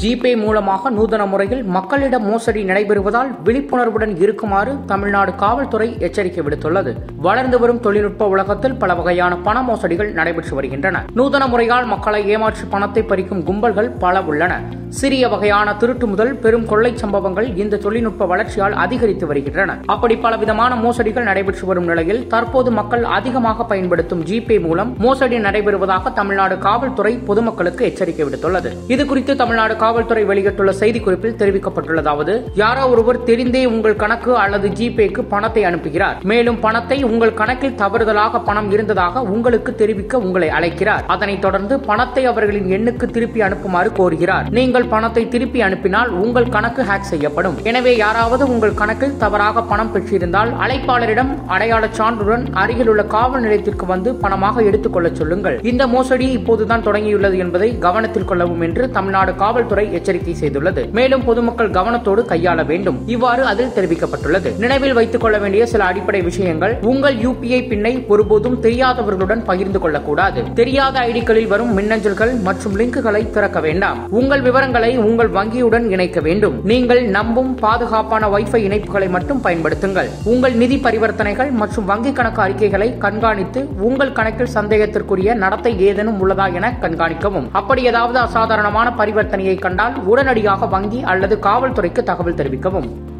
GPay மூலமாக நூதன முறையில் மக்களிடம் மோசடி நடைபெறுவதால் விழிப்புணர்வுடன் இருக்குமாறு தமிழ்நாடு காவல்துறை எச்சரிக்கை விடுத்துள்ளது வளர்ந்து வரும் தொழில்நுட்ப உலகத்தில் பல வகையான பண மோசடிகள் நடைபெற்று வருகின்றன நூதன முறையால் மக்களை ஏமாற்றி பணத்தை பறிக்கும் கும்பல்கள் பல உள்ளன சிறிய வகையான திருட்டு முதல் பெரும் கொள்ளை சம்பவங்கள் இந்த தொழில்நுட்ப வளர்ச்சியால் அதிகரித்து வருகின்றன அப்படி பலவிதமான மோசடிகள் நடைபெற்று வரும் நிலையில் தற்போது மக்கள் அதிகமாக பயன்படுத்தும் ஜிபே மூலம் மோசடி நடைபெறுவதாக தமிழ்நாடு காவல்துறை பொதுமக்களுக்கு எச்சரிக்கை விடுத்துள்ளது இதுகுறித்து தமிழ்நாடு காவல்துறை வெளியிட்டுள்ள செய்திக்குறிப்பில் தெரிவிக்கப்பட்டுள்ளதாவது யாரோ ஒருவர் தெரிந்தே உங்கள் கணக்கு அல்லது ஜிபேக்கு பணத்தை அனுப்புகிறார் மேலும் பணத்தை உங்கள் கணக்கில் தவறுதலாக பணம் இருந்ததாக உங்களுக்கு தெரிவிக்க உங்களை அழைக்கிறார் அதனைத் தொடர்ந்து பணத்தை அவர்களின் எண்ணுக்கு திருப்பி அனுப்புமாறு கோருகிறார் நீங்கள் பணத்தை திருப்பி அனுப்பினால் உங்கள் கணக்கு ஹேக் செய்யப்படும் எனவே யாராவது உங்கள் கணக்கில் தவறாக பணம் பெற்றிருந்தால் அழைப்பாளரிடம் அடையாள சான்றுடன் அருகில் உள்ள காவல் நிலையத்திற்கு வந்து பணமாக எடுத்துக் கொள்ளச் சொல்லுங்கள் இந்த மோசடி இப்போதுதான் தொடங்கியுள்ளது என்பதை கவனத்தில் கொள்ளவும் என்று தமிழ்நாடு காவல்துறை எச்சரிக்கை செய்துள்ளது மேலும் பொதுமக்கள் கவனத்தோடு கையாள வேண்டும் இவ்வாறு அதில் தெரிவிக்கப்பட்டுள்ளது நினைவில் வைத்துக் கொள்ள வேண்டிய சில அடிப்படை விஷயங்கள் உங்கள் யூபிஐ பின்னை ஒருபோதும் தெரியாதவர்களுடன் பகிர்ந்து கொள்ளக்கூடாது தெரியாத ஐடிகளில் வரும் மின்னஞ்சல்கள் மற்றும் லிங்குகளை திறக்க வேண்டாம் உங்கள் விவரங்களை உங்கள் வங்கியுடன் இணைக்க வேண்டும் நீங்கள் நம்பும் பாதுகாப்பான வைஃபை இணைப்புகளை மட்டும் பயன்படுத்துங்கள் உங்கள் நிதி பரிவர்த்தனைகள் மற்றும் வங்கி கணக்கு அறிக்கைகளை கண்காணித்து உங்கள் கணக்கில் சந்தேகத்திற்குரிய நடத்தை ஏதேனும் உள்ளதா என கண்காணிக்கவும் அப்படி ஏதாவது அசாதாரணமான பரிவர்த்தனையை கண்டால் உடனடியாக வங்கி அல்லது காவல்துறைக்கு தகவல் தெரிவிக்கவும்